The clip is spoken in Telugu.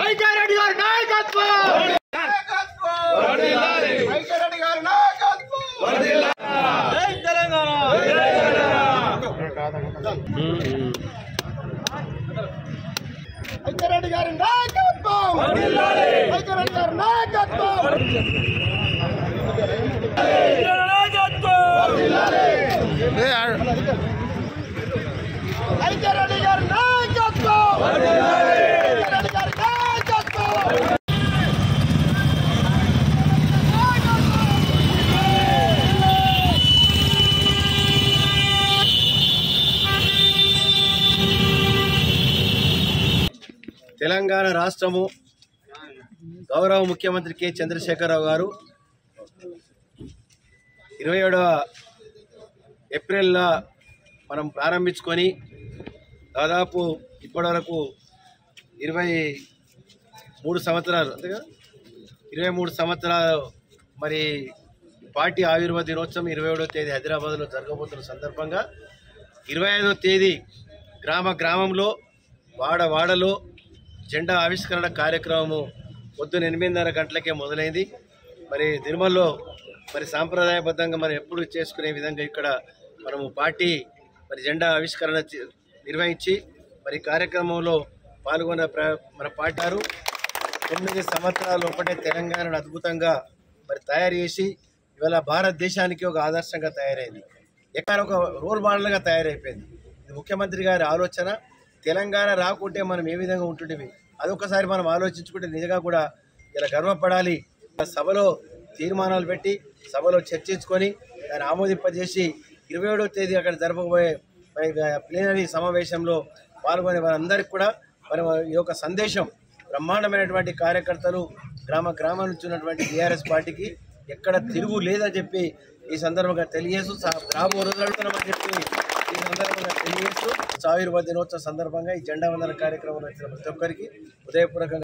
వైకారెడ్డి గారి నాయకత్వం వైకారెడ్డి గారి నాయకత్వం జై తెలంగాణ వైకారెడ్డి గారి నాయకత్వం వైకారెడ్డి గారి నాయకత్వం వైకారెడ్డి గారి నాయకత్వం వైకారెడ్డి గారి నాయకత్వం తెలంగాణ రాష్ట్రము గౌరవ ముఖ్యమంత్రి కె చంద్రశేఖరరావు గారు ఇరవై ఏడవ ఏప్రిల్లో మనం ప్రారంభించుకొని దాదాపు ఇప్పటివరకు ఇరవై మూడు సంవత్సరాలు అంతేగా ఇరవై మూడు సంవత్సరాలు మరి పార్టీ ఆవిర్భావ దినోత్సవం ఇరవై ఏడవ తేదీ హైదరాబాద్లో జరగబోతున్న సందర్భంగా ఇరవై ఐదవ తేదీ గ్రామ గ్రామంలో వాడ వాడలో జెండా ఆవిష్కరణ కార్యక్రమము పొద్దున ఎనిమిదిన్నర గంటలకే మొదలైంది మరి తిరుమలలో మరి సాంప్రదాయబద్ధంగా మనం ఎప్పుడు చేసుకునే విధంగా ఇక్కడ మనము పార్టీ మరి జెండా ఆవిష్కరణ చే- నిర్వహించి మరి కార్యక్రమంలో పాల్గొన్న ప్ర మన పాటారు తొమ్మిది సంవత్సరాలు ఒకటే తెలంగాణను అద్భుతంగా మరి తయారు చేసి ఇవాళ భారతదేశానికి ఒక ఆదర్శంగా తయారైంది ఎక్కడ ఒక రోల్ మోడల్గా తయారైపోయింది ఇది ముఖ్యమంత్రి గారి ఆలోచన తెలంగాణ రాకుంటే మనం ఏ విధంగా ఉంటుండేవి అదొకసారి మనం ఆలోచించుకుంటే నిజంగా కూడా ఇలా గర్వపడాలి సభలో తీర్మానాలు పెట్టి సభలో చర్చించుకొని దాన్ని ఆమోదింపజేసి ఇరవై ఏడవ తేదీ అక్కడ జరపబోయే మరి ప్లీనరీ సమావేశంలో పాల్గొనే వారందరికీ కూడా మరి ఈ యొక్క సందేశం బ్రహ్మాండమైనటువంటి కార్యకర్తలు గ్రామ గ్రామం నుంచి ఉన్నటువంటి టీఆర్ఎస్ పార్టీకి ఎక్కడ తిరుగు లేదని చెప్పి ఈ సందర్భంగా తెలియజేస్తూ సా- రాబో రోజులు అడుగుతున్నామని చెప్పి ఈ సందర్భంగా తెలియజేస్తూ సాయుర్భ దినోత్సవ సందర్భంగా ఈ జెండా వందన కార్యక్రమంలో వచ్చిన ప్రతి ఒక్కరికి హృదయపూర్వకంగా